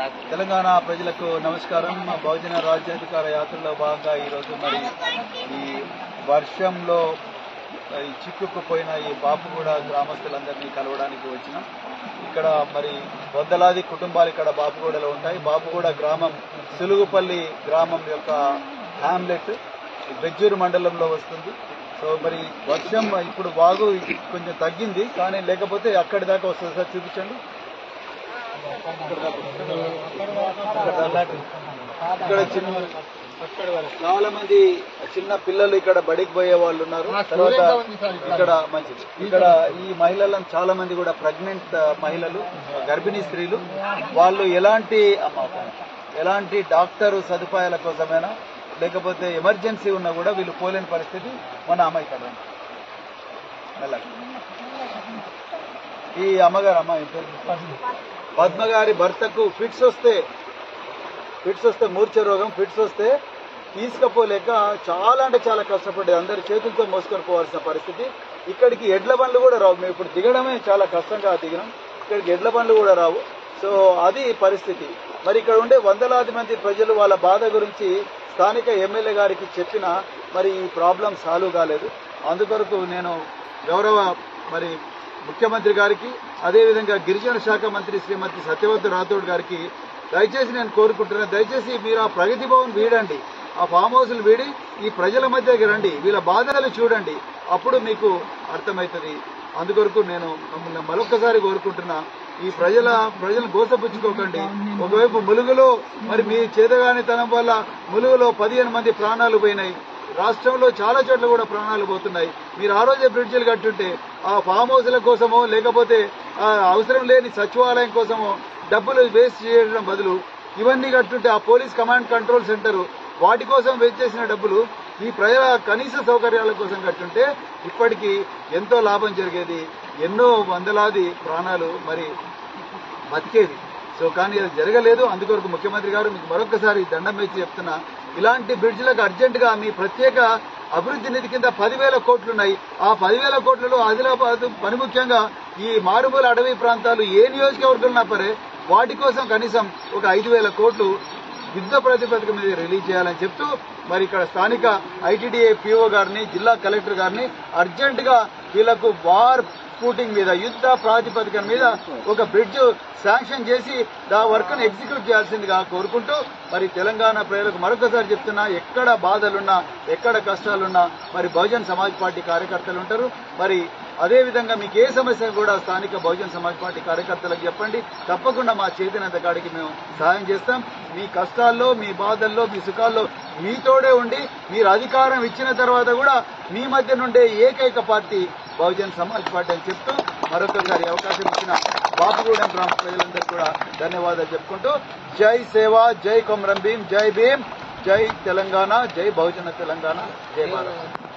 తెలంగాణ ప్రజలకు నమస్కారం మా బహుజన రాజ్యాధికార యాత్రలో భాగంగా ఈరోజు మరి ఈ వర్షంలో ఈ చిక్కుకుపోయిన ఈ బాపుగూడ గ్రామస్తులందరినీ కలవడానికి వచ్చినాం ఇక్కడ మరి వందలాది కుటుంబాలు ఇక్కడ బాపుగూడలో ఉంటాయి బాపుగూడ గ్రామం సులుగుపల్లి గ్రామం యొక్క హ్యామ్లెట్ బెజ్జూరు మండలంలో వస్తుంది సో మరి వర్షం ఇప్పుడు వాగు కొంచెం తగ్గింది కానీ లేకపోతే అక్కడి దాకా వస్తుంది సార్ చూపించండి ఇక్కడ చిన్న చాలా మంది చిన్న పిల్లలు ఇక్కడ బడికి పోయే వాళ్ళు ఉన్నారు తర్వాత ఇక్కడ మంచిది ఇక్కడ ఈ మహిళలను చాలా మంది కూడా ప్రెగ్నెంట్ మహిళలు గర్భిణీ స్త్రీలు వాళ్ళు ఎలాంటి అమ్మ, ఒక నిమిషం. ఎలాంటి డాక్టర్ సదుపాయాల కోసమైనా లేకపోతే ఎమర్జెన్సీ ఉన్నా కూడా వీళ్ళు పోలేని పరిస్థితి మన అమ్మ ఇక్కడ ఉంది. మెల్లగా. ఈ అమ్మగారు అమ్మ ఏం పేరు? పద్మ గారి భర్తకు ఫిట్స్ వస్తే ఫిట్స్ వస్తే మూర్ఛ రోగం ఫిట్స్ వస్తే తీసుకపోలేక చాలా అంటే చాలా కష్టపడ్డది అందరి చేతులతో మోసుకొని పోవాల్సిన పరిస్థితి ఇక్కడికి ఎడ్ల బండ్లు కూడా రావు మేము ఇప్పుడు దిగడమే చాలా కష్టంగా దిగినాం ఇక్కడికి ఎడ్ల బండ్లు కూడా రావు సో అది పరిస్థితి మరి ఇక్కడ ఉండే వందలాది మంది ప్రజలు వాళ్ళ బాధ గురించి స్థానిక ఎమ్మెల్యే గారికి చెప్పినా మరి ఈ ప్రాబ్లం సాల్వ్ కాలేదు అందుకొరకు నేను గౌరవ మరి ముఖ్యమంత్రి గారికి అదేవిధంగా గిరిజన శాఖ మంత్రి శ్రీమతి సత్యవతి రాథోడ్ గారికి దయచేసి నేను కోరుకుంటున్నాను దయచేసి మీరు ఆ ప్రగతి భవన్ వీడండి ఆ ఫామ్ హౌస్లు వీడి ఈ ప్రజల మధ్యకి రండి వీళ్ళ బాధలు చూడండి అప్పుడు మీకు అర్థమవుతుంది అందుకొరకు నేను మమ్మల్ని మరొకసారి కోరుకుంటున్నా ఈ ప్రజల ప్రజలను గోసపుచ్చుకోకండి ఒకవైపు ములుగులో మరి మీ చేతగానితనం వల్ల ములుగులో పదిహేను మంది ప్రాణాలు పోయినాయి రాష్ట్రంలో చాలా చోట్ల కూడా ప్రాణాలు పోతున్నాయి మీరు ఆ రోజే బ్రిడ్జిలు కట్టుంటే ఆ ఫామ్ హౌస్ల కోసమో లేకపోతే ఆ అవసరం లేని సచివాలయం కోసమో డబ్బులు వేస్ట్ చేయడం బదులు ఇవన్నీ కట్టుంటే ఆ పోలీస్ కమాండ్ కంట్రోల్ సెంటర్ వాటి కోసం వేస్ట్ చేసిన డబ్బులు ఈ ప్రజల కనీస సౌకర్యాల కోసం కట్టుంటే ఇప్పటికీ ఎంతో లాభం జరిగేది ఎన్నో వందలాది ప్రాణాలు మరి బతికేది సో కానీ అది జరగలేదు అందుకొరకు ముఖ్యమంత్రి గారు మీకు మరొకసారి దండం వేసి చెప్తున్నా ఇలాంటి బ్రిడ్జ్లకు అర్జెంట్ గా మీ ప్రత్యేక అభివృద్ధి నిధి కింద పదివేల కోట్లున్నాయి ఆ పదివేల కోట్లలో ఆదిలాబాద్ పని ముఖ్యంగా ఈ మారుమూల అడవి ప్రాంతాలు ఏ నియోజకవర్గంలో పరే వాటి కోసం కనీసం ఒక ఐదు వేల కోట్లు యుద్ధ ప్రాతిపదిక మీద రిలీజ్ చేయాలని చెప్తూ మరి ఇక్కడ స్థానిక ఐటీడీఏ పీఓ గారిని జిల్లా కలెక్టర్ గారిని అర్జెంట్ గా వీళ్లకు వార్ ఫూటింగ్ మీద యుద్ధ ప్రాతిపదిక మీద ఒక బ్రిడ్జ్ శాంక్షన్ చేసి దా వర్క్ ను ఎగ్జిక్యూట్ చేయాల్సిందిగా కోరుకుంటూ మరి తెలంగాణ ప్రజలకు మరొకసారి చెప్తున్నా ఎక్కడ బాధలున్నా ఎక్కడ కష్టాలున్నా మరి బహుజన్ సమాజ్ పార్టీ కార్యకర్తలు ఉంటారు మరి అదే విధంగా మీకు ఏ సమస్య కూడా స్థానిక బహుజన్ సమాజ్ పార్టీ కార్యకర్తలకు చెప్పండి తప్పకుండా మా చేతినంత కాడికి మేము సహాయం చేస్తాం మీ కష్టాల్లో మీ బాధల్లో మీ సుఖాల్లో మీతోడే ఉండి మీరు అధికారం ఇచ్చిన తర్వాత కూడా మీ మధ్య నుండే ఏకైక పార్టీ బహుజన్ సమాజ్ పార్టీ అని చెప్తూ మరొకసారి అవకాశం ఇచ్చిన బాపుగూడెం గ్రామ ప్రజలందరికీ కూడా ధన్యవాదాలు చెప్పుకుంటూ జై సేవ జై కొమరం భీం జై భీం జై తెలంగాణ జై బహుజన తెలంగాణ జై భారత్